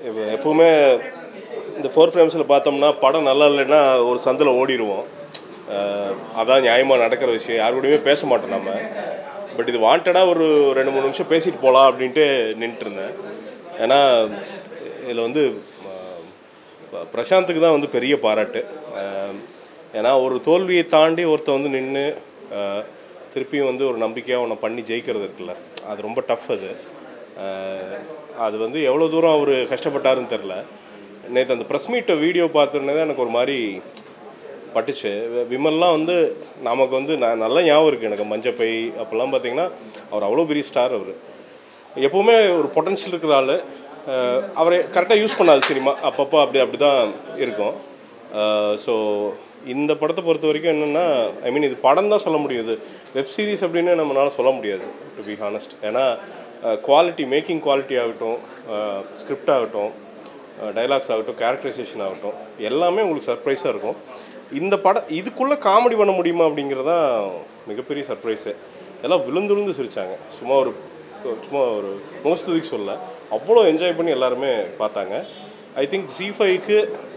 இப்ப எப்பவுமே இந்த ஃபோர் ஃப்ரேம்ஸில் பார்த்தோம்னா படம் நல்லா இல்லைன்னா ஒரு சந்தில் ஓடிடுவோம் அஹ் அதான் நியாயமாக நடக்கிற விஷயம் யார் கூடயுமே பேச மாட்டோம் நம்ம பட் இது வாண்டடாக ஒரு ரெண்டு மூணு நிமிஷம் பேசிட்டு போகலாம் அப்படின்ட்டு நின்றுட்டு இருந்தேன் ஏன்னா இதில் வந்து அஹ், ப- பிரசாந்துக்கு தான் வந்து பெரிய பாராட்டு அஹ், ஏன்னா ஒரு தோல்வியை தாண்டி ஒருத்தன் வந்து நின்று திருப்பியும் வந்து ஒரு நம்பிக்கையாக ஒன்று பண்ணி ஜெயிக்கிறது இருக்குல்ல அது ரொம்ப டஃப் அது அஹ், அது வந்து எவ்வளோ தூரம் அவர் கஷ்டப்பட்டாருன்னு தெரில நேற்று அந்த ப்ரெஸ் மீட்டை வீடியோ பார்த்துருந்தே எனக்கு ஒரு மாதிரி பட்டுச்சு வி- விமல்லாம் வந்து நமக்கு வந்து நான் நல்ல ஞாபகம் இருக்குது எனக்கு மஞ்சப்பை அப்போல்லாம் பார்த்தீங்கன்னா அவர் அவ்வளோ பெரிய ஸ்டார் அவர் எப்போவுமே ஒரு பொட்டன்ஷியல் இருக்கிற ஆள் அவரை கரெக்டாக யூஸ் பண்ணாது சினிமா அப்பப்போ அப்படி அப்படி தான் இருக்கும் ஸோ இந்த படத்தை பொறுத்த வரைக்கும் என்னென்னா ஐ மீன் இது படம் தான் சொல்ல முடியுது வெப் சீரிஸ் அப்படின்னு நம்மளால சொல்ல முடியாது டு பி ஹானஸ்ட் ஏன்னா குவாலிட்டி மேக்கிங் குவாலிட்டி ஆகட்டும் ஸ்கிரிப்ட் ஆகட்டும் டைலாக்ஸ் ஆகட்டும் கேரக்டரைசேஷன் ஆகட்டும் எல்லாமே உங்களுக்கு சர்ப்ரைஸாக இருக்கும் இந்த படம் இதுக்குள்ளே காமெடி பண்ண முடியுமா அப்படிங்கிறதான் மிகப்பெரிய சர்ப்ரைஸு எல்லாம் விழுந்து விழுந்து சிரித்தாங்க சும்மா ஒரு சும்மா ஒரு முகஸ்துதிக்கு சொல்ல அவ்வளோ என்ஜாய் பண்ணி எல்லாருமே பார்த்தாங்க ஐ திங்க் ஜி ஃபைவ்க்கு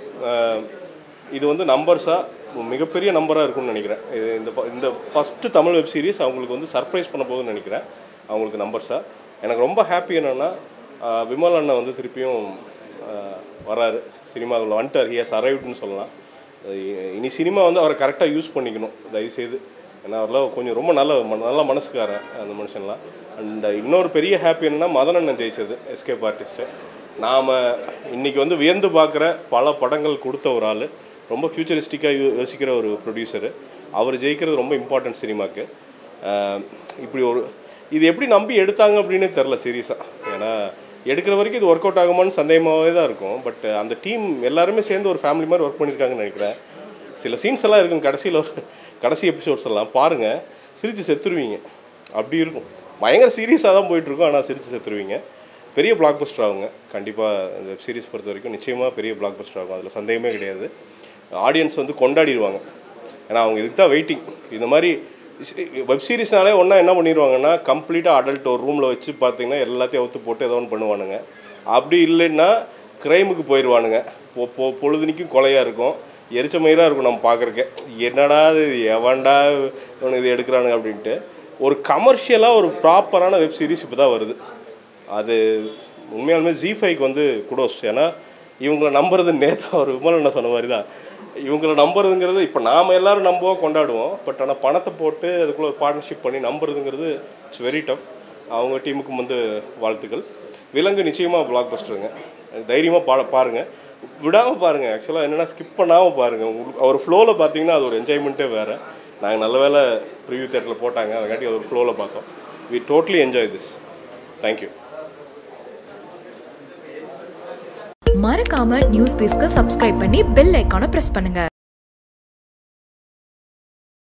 இது வந்து நம்பர்ஸாக மிகப்பெரிய நம்பராக இருக்கும்னு நினைக்கிறேன் இது இந்த ஃப- இந்த ஃபஸ்ட்டு தமிழ் வெப் சீரிஸ் அவங்களுக்கு வந்து சர்ப்ரைஸ் பண்ண போகுதுன்னு நினைக்கிறேன் அவங்களுக்கு நம்பர்ஸாக எனக்கு ரொம்ப ஹாப்பி என்னென்னா விமல் அண்ணன் வந்து திருப்பியும் ஆஹ், வராரு சினிமாவில் வந்துட்டார் ஹியஸ் அரைவ்டுன்னு சொல்லலாம் இ- இனி சினிமா வந்து அவரை கரெக்டாக யூஸ் பண்ணிக்கணும் தயவுசெய்து ஏன்னா அவர்லாம் கொஞ்சம் ரொம்ப நல்ல ம- நல்ல மனசுக்காரன் அந்த மனுஷன்லாம் அண்ட் இன்னொரு பெரிய ஹாப்பி என்னன்னா மதன் அண்ணன் ஜெயிச்சது எஸ்கேப் ஆர்டிஸ்ட்டு நாம் இன்னைக்கு வந்து வியந்து பார்க்குற பல படங்கள் கொடுத்த ஒரு ஆள் ரொம்ப ஃபியூச்சரிஸ்டிக்காக யோ யோசிக்கிற ஒரு ப்ரொடியூசரு அவர் ஜெயிக்கிறது ரொம்ப இம்பார்ட்டன்ட் சினிமாக்கு ஆஹ் இப்படி ஒரு இது எப்படி நம்பி எடுத்தாங்க அப்படின்னு தெரில சீரியஸாக ஏன்னா எடுக்கிற வரைக்கும் இது ஒர்க் அவுட் ஆகுமான்னு சந்தேகமாகவே தான் இருக்கும் பட் அந்த டீம் எல்லாருமே சேர்ந்து ஒரு ஃபேமிலி மாதிரி ஒர்க் பண்ணியிருக்காங்கன்னு நினைக்கிறேன் சில சீன்ஸ் எல்லாம் இருக்கும் கடைசியில் ஒரு கடைசி எபிசோட்ஸ் எல்லாம் பாருங்கள் சிரித்து செத்துருவீங்க அப்படி இருக்கும் பயங்கர சீரியஸாக தான் போயிட்டுருக்கும் ஆனால் சிரித்து செத்துருவீங்க பெரிய பிளாக் பஸ்டர் ஆகுங்க கண்டிப்பாக இந்த வெப் சீரிஸ் பொறுத்த வரைக்கும் நிச்சயமாக பெரிய பிளாக் பஸ்டர் ஆகும் அதில் சந்தேகமே கிடையாது ஆடியன்ஸ் வந்து கொண்டாடிடுவாங்க ஏன்னா அவங்க இதுக்கு தான் வெயிட்டிங் இந்த மாதிரி வெப் சீரிஸ்னாலே ஒன்றா என்ன பண்ணிடுவாங்கன்னா கம்ப்ளீட்டாக அடல்ட் ஒரு ரூமில் வச்சு பார்த்தீங்கன்னா எல்லாத்தையும் அவுத்து போட்டு ஏதோ ஒன்று பண்ணுவானுங்க அப்படி இல்லைன்னா க்ரைமுக்கு போயிடுவானுங்க பொ பொ பொழுதுனிக்கும் கொலையாக இருக்கும் எரிச்ச மயிராக இருக்கும் நம்ம பார்க்குறக்கே என்னடா இது எவன்டா இவனு இது எடுக்கிறானுங்க அப்படின்ட்டு ஒரு கமர்ஷியலாக ஒரு ப்ராப்பரான வெப் சீரிஸ் இப்போ தான் வருது அது உண்மையாலுமே ஜி ஃபைவ்க்கு வந்து குடோஸ் ஏன்னா இவங்கள நம்புறது நேற்று அவர் விமலன் சொன்ன மாதிரி தான் இவங்கள நம்புறதுங்கிறது இப்போ நாம் எல்லாரும் நம்புவோம் கொண்டாடுவோம் பட் ஆனால் பணத்தை போட்டு அதுக்குள்ளே ஒரு பார்ட்னர்ஷிப் பண்ணி நம்புறதுங்கிறது இட்ஸ் வெரி டஃப் அவங்க டீமுக்கும் வந்து வாழ்த்துக்கள் விலங்கு நிச்சயமாக பிளாக் பஸ்டருங்க தைரியமாக பா பாருங்கள் விடாமல் பாருங்கள் ஆக்சுவலாக என்னென்னா ஸ்கிப் பண்ணாமல் பாருங்கள் உங்களுக்கு அவர் ஃப்ளோவில் பார்த்தீங்கன்னா அது ஒரு என்ஜாய்மெண்ட்டே வேறு நாங்கள் நல்ல வேளை ப்ரிவியூ தேட்டரில் போட்டாங்க அதுக்காட்டி அது ஒரு ஃப்ளோவில் பார்த்தோம் we totally enjoy this thank you மறக்காம நியூஸ் பேஸ்க்கு சப்ஸ்கிரைப் பண்ணி பெல் ஐக்கானை பிரஸ் பண்ணுங்க